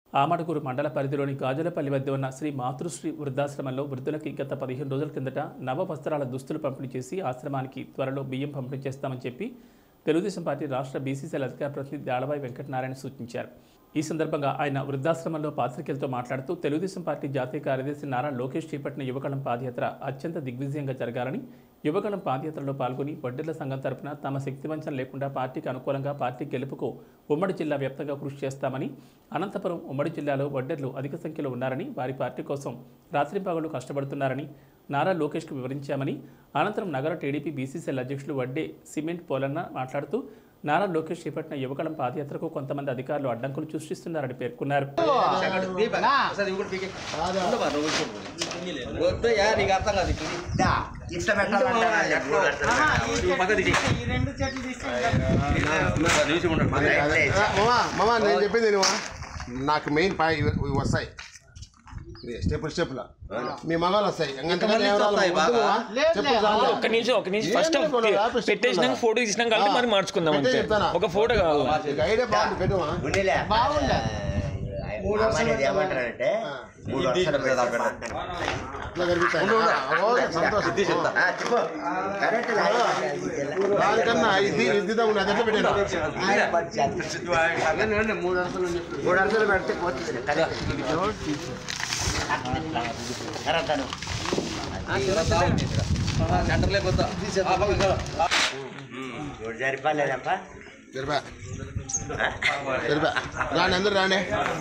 ఆమడకూరు మండల పరిధిలోని గాజులపల్లి వద్ద ఉన్న శ్రీ మాతృశ్రీ వృద్ధాశ్రమంలో వృద్ధులకి గత పదిహేను రోజుల కిందట నవ వస్త్రాల దుస్తులు పంపిణీ చేసి ఆశ్రమానికి త్వరలో బియ్యం పంపిణీ చేస్తామని చెప్పి తెలుగుదేశం పార్టీ రాష్ట్ర బీసీసీఎల్ అధికార ప్రతినిధి దాళవాయి వెంకటనారాయణ సూచించారు ఈ సందర్భంగా ఆయన వృద్ధాశ్రమంలో పాత్రికేయులతో మాట్లాడుతూ తెలుగుదేశం పార్టీ జాతీయ కార్యదర్శి నారా లోకేష్ చేపట్టిన యువగళం పాదయాత్ర అత్యంత దిగ్విజయంగా జరగాలని యువగళం పాదయాత్రలో పాల్గొని వడ్డీల సంఘం తరపున తమ శక్తివంచన లేకుండా పార్టీకి అనుకూలంగా పార్టీ గెలుపుకు ఉమ్మడి జిల్లా వ్యాప్తంగా కృషి చేస్తామని అనంతపురం ఉమ్మడి జిల్లాలో వడ్డర్లు అధిక సంఖ్యలో ఉన్నారని వారి పార్టీ కోసం రాత్రింపగలు కష్టపడుతున్నారని నారా లోకేష్కు వివరించామని అనంతరం నగర టీడీపీ బీసీసీఎల్ అధ్యక్షులు వడ్డే సిమెంట్ పోలన్న మాట్లాడుతూ నారా లోకేష్ చేపట్టిన యువగళం పాదయాత్రకు కొంతమంది అధికారులు అడ్డంకులు సృష్టిస్తున్నారని పేర్కొన్నారు వద్దయ్యా నీకు అర్థం కాదు ఇప్పుడు దా, ఇట్లా పెట్టాలంటారా? ఈ రెండు చెట్లు తీసుకుంటాం ఇట్లా ఇచ్చి. మామా మామా నేను చెప్పింది నేను నాకు మెయిన్ పాయ ఇవి ఇవి వస్తాయి ఇది స్టెప్పులు స్టెప్పులు మీ మగాలు వస్తాయి ఎంతమంది వస్తాయి బాగా. చెప్పులు చాలు. ఒక్క నిమిషం ఒక్క నిమిషం ఫస్ట్ ఏం లేదు, మనం ఆపేసి పెట్టేసినాక చెప్తున్నా. ఫోటో తీసినాక అంటే మరి మార్చుకుందాం పెట్టే అంతే చెప్తానా? ఒక ఫోటో కావాలా నీకు ఐడియా బాగుంది పెట్టుమా ఉన్నిలే. బాగుండే. ఆ, మామ అనేది ఏమంటారంటే మూడు వర్షాలు పెడితే పక్కన. అట్లా కనిపిస్తాయి ఆ, ఓకే, సంతోషం ఆ, చెప్పు. కరెక్ట్ లే. దానికన్నా ఇది ఇది ఉంది అది ఎట్లా పెట్టాను ఆయన పట్టు చేస్తాడు. మూడు వర్షాలు పెడితే పోతుంది కరెక్ట్ కరెక్ట్ అను. సెంటర్లోకి వద్దా ఆ పక్కకి రా. మూడు సరిపోలేదప్పా సరిపా సరిపా రాండి అందరు రాండి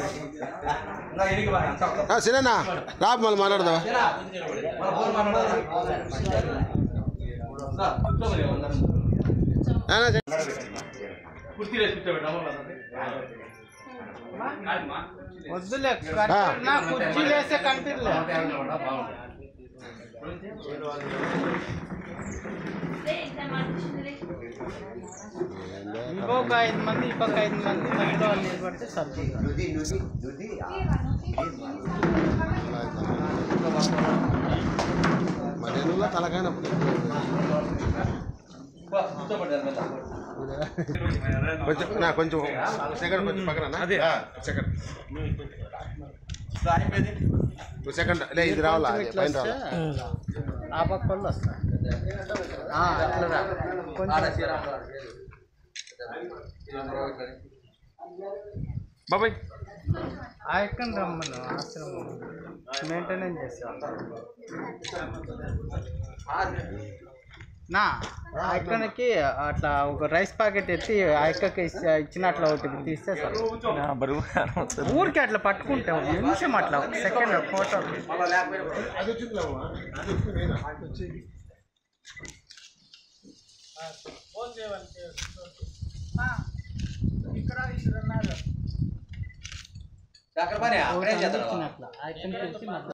సినేనా రా మళ్ళీ మాట్లాడదావా నానా, చెప్పు. వద్దులే కట్టినా కుర్చీలు వేస్తే కనిపించలే ఇంకొక ఐదు మంది ఇంకొక ఐదు మంది మధ్యలో వాళ్ళు నిలబడితే సరిపోతుంది నుది నుది నుది మరి ఎన్నుల్లో తలకాయ నొప్పి. కొంచెం నా కొంచెం సెకండ్ కొంచెం పక్కన అదే. సెకండ్ టూ సెకండ్ లే ఇది రావాలా అది ఇట్లా పైన వస్తే రావాలా ఆ పక్క వాళ్ళు వస్తారు ఆ, అట్లా రా. కొంచెం బాబాయ్ ఆ ఎక్కడ రమ్మను ఆశ్రమం మెయింటెనెన్స్ చేస్తాం నా ఆ ఎక్కడికి అట్లా ఒక రైస్ ప్యాకెట్ ఎత్తి ఆ ఎక్కకి ఇచ్చి- ఇచ్చిన అట్లా ఒకటి తీస్తే చాలు. నా బరువు ఊరికి అట్లా పట్టుకుంటే ఒక నిమిషం అట్లా ఒక సెకండ్ ఫోటో అది వచ్చిందిలేమ్మా. అది వచ్చింది నేనా? ఇక్కడ ఇద్దరు ఉన్నారు చక్కెర పని అక్కడే చేద్దాం అట్లా ఆ ఎక్కడికి వచ్చి